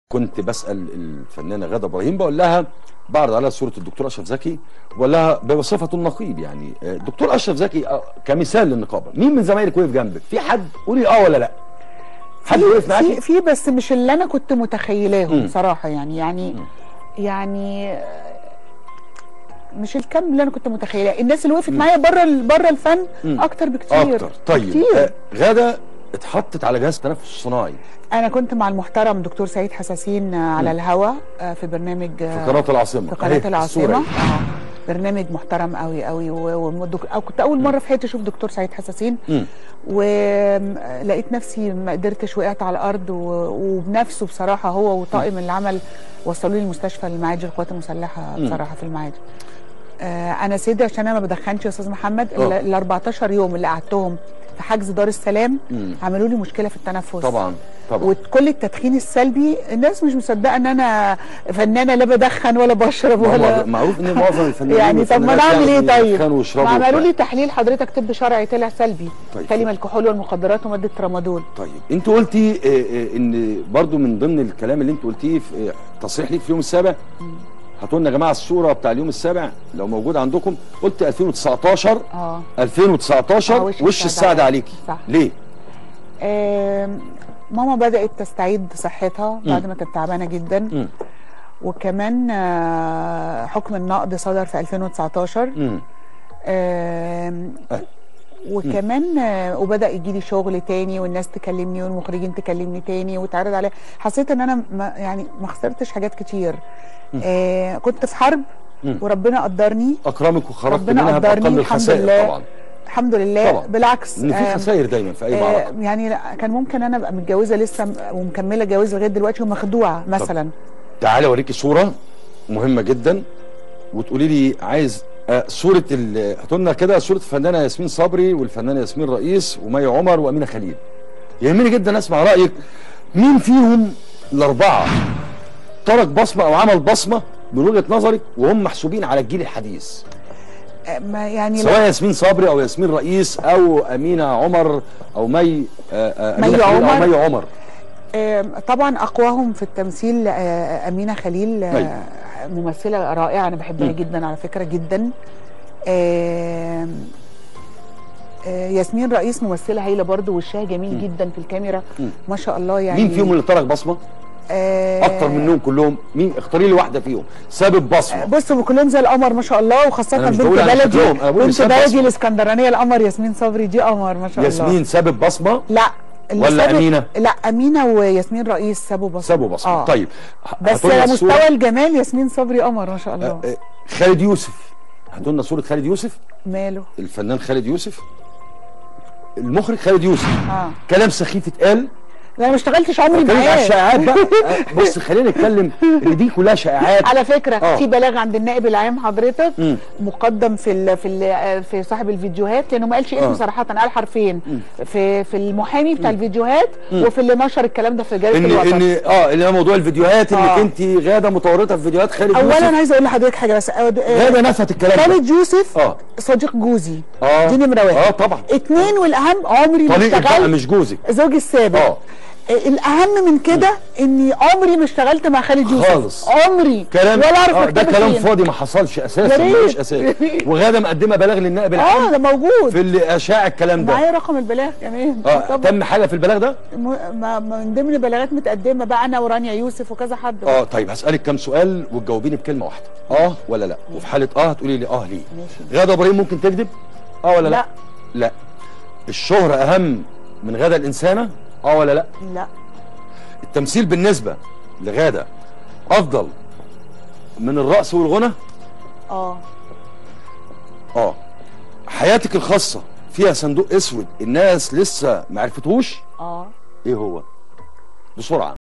كنت بسال الفنانه غاده ابراهيم بقول لها بعرض عليها صوره الدكتور اشرف زكي بقول لها بصفه النقيب يعني آه، الدكتور اشرف زكي آه، كمثال للنقابه مين من زمايلك وقف جنبك في حد قولي اه ولا لا حد وقف في معاكي في بس مش اللي انا كنت متخيلاهم مم. بصراحه يعني يعني يعني مش الكم اللي انا كنت متخيلاه الناس اللي وقفت معايا بره ال- بره الفن مم. اكتر بكتير اكتر طيب كتير. آه، غاده اتحطت على جهاز تنفس صناعي انا كنت مع المحترم دكتور سعيد حساسين آه، على الهوا آه، في برنامج في آه، قناه العاصمه في قناه أهي، العاصمه الصورة آه. أهي. برنامج محترم قوي قوي و- والدك- او كنت اول مره في حياتي اشوف دكتور سعيد حساسين مم. ولقيت نفسي ما قدرتش وقعت على الارض و- وبنفسه بصراحه هو وطاقم العمل وصلوني المستشفى المعادي القوات المسلحه مم. بصراحه في المعادي آه انا سيدي عشان انا ما بدخنش يا استاذ محمد آه. ال 14 يوم اللي قعدتهم في حجز دار السلام مم. عملوا لي مشكله في التنفس طبعا طبعا وكل التدخين السلبي الناس مش مصدقه ان انا فنانه لا بدخن ولا بشرب ما ولا هو معروف ان معظم الفنانين يعني طب ما والفنانات انا اعمل ايه يعني طيب؟ يدخنوا ويشربوا ما عملوا وبتاع. لي تحليل حضرتك طب شرعي طلع سلبي طيب. كلمه الكحول والمخدرات وماده ترامادول طيب انت قلتي آه، آه، ان برضو من ضمن الكلام اللي انت قلتيه في آه، تصريح ليك في اليوم السابع هاتوا لنا يا جماعه الصوره بتاع اليوم السابع لو موجوده عندكم قلت 2019 اه 2019 آه، وش, وش السعد السعد عليكي صح. ليه؟ آم، ماما بدات تستعيد صحتها بعد ما كانت تعبانه جدا مم. وكمان آه، حكم النقد صدر في 2019 مم. آم، أه. وكمان آه، وبدا يجي لي شغل تاني والناس تكلمني والمخرجين تكلمني تاني وتعرض عليا حسيت ان انا ما يعني ما خسرتش حاجات كتير آه كنت في حرب مم. وربنا قدرني اكرمك وخرجت ربنا منها قدرني باقل الحمد الخسائر لله. طبعا الحمد لله طبعا. بالعكس ان في آه، خسائر دايما في اي آه معركه يعني لا كان ممكن انا ابقى متجوزه لسه م- ومكمله جواز لغايه دلوقتي ومخدوعه مثلا تعالى اوريكي صوره مهمه جدا وتقولي لي عايز آه، صوره ال- هاتوا لنا كده صوره الفنانه ياسمين صبري والفنانه ياسمين رئيس ومي عمر وامينه خليل يهمني جدا اسمع رايك مين فيهم الاربعه ترك بصمه او عمل بصمه من وجهه نظرك وهم محسوبين على الجيل الحديث آه ما يعني سواء لا ياسمين صبري او ياسمين رئيس او امينه عمر او مي آه، آه، مي أمينة خليل او عمر. مي عمر آه طبعا اقواهم في التمثيل آه امينه خليل أيوة. آه ممثله رائعه انا بحبها مم. جدا على فكره جدا آه آه ياسمين رئيس ممثله هايله برضو وشها جميل جدا في الكاميرا مم. ما شاء الله يعني مين فيهم اللي ترك بصمه آه اكتر منهم كلهم مين اختاري لي واحده فيهم سبب بصمه بصوا كلهم زي القمر ما شاء الله وخاصه أنا مش بنت بقول على بلدي شكلهم، أنا بقول بنت لسبب بلدي بصمة. الاسكندرانيه القمر ياسمين صبري دي قمر ما شاء الله ياسمين سبب بصمه لا اللي ولا سابوا- أمينة؟ لا امينه وياسمين رئيس سابوا بصمه سبب بصمه آه. طيب بس هاتوا لنا على الصورة. مستوى الجمال ياسمين صبري قمر ما شاء الله آه، آه، خالد يوسف هاتوا لنا صوره خالد يوسف ماله الفنان خالد يوسف المخرج خالد يوسف اه كلام سخيف اتقال لا انا ما اشتغلتش عمري اتكلم على معاه الشائعات بقى آه، بص خلينا نتكلم ان دي كلها شائعات على فكره آه. في بلاغ عند النائب العام حضرتك مم. مقدم في ال في ال في صاحب الفيديوهات لانه ما قالش اسمه آه. صراحه قال حرفين في في المحامي بتاع الفيديوهات وفي اللي نشر الكلام ده في جريده ان الوطن ان اه اللي هو موضوع الفيديوهات انك آه. انت غاده متورطه في فيديوهات خالد اولا يوسف عايزه اقول لحضرتك حاجه بس آه، آه، غاده نفت الكلام ده خالد يوسف اه صديق جوزي اه دي نمره واحد اه طبعا اتنين والاهم عمري ما طليقك بقى اشتغلت مش جوزك زوجي السابق اه الاهم من كده اني عمري ما اشتغلت مع خالد يوسف خالص. عمري كلام ولا اعرف آه ده مكتبه كلام فين. فاضي ما حصلش يا اساسا ريت. ملوش اساس وغاده مقدمه بلاغ للنائب اه العام ده موجود في اللي اشاع الكلام ده معايا رقم البلاغ كمان اه طبعا تم حاجه في البلاغ ده م- ما- ما- من ضمن بلاغات متقدمه بقى انا ورانيا يوسف وكذا حد اه طيب هسالك كام سؤال وتجاوبيني بكلمه واحده اه ولا لا وفي حاله اه هتقولي لي اه ليه ماشي. غاده ابراهيم ممكن تكذب اه ولا لا لا. لا الشهره اهم من غاده الانسانه اه ولا لا لا التمثيل بالنسبه لغاده افضل من الرقص والغنى اه اه حياتك الخاصه فيها صندوق اسود الناس لسه ما عرفتهوش اه ايه هو بسرعه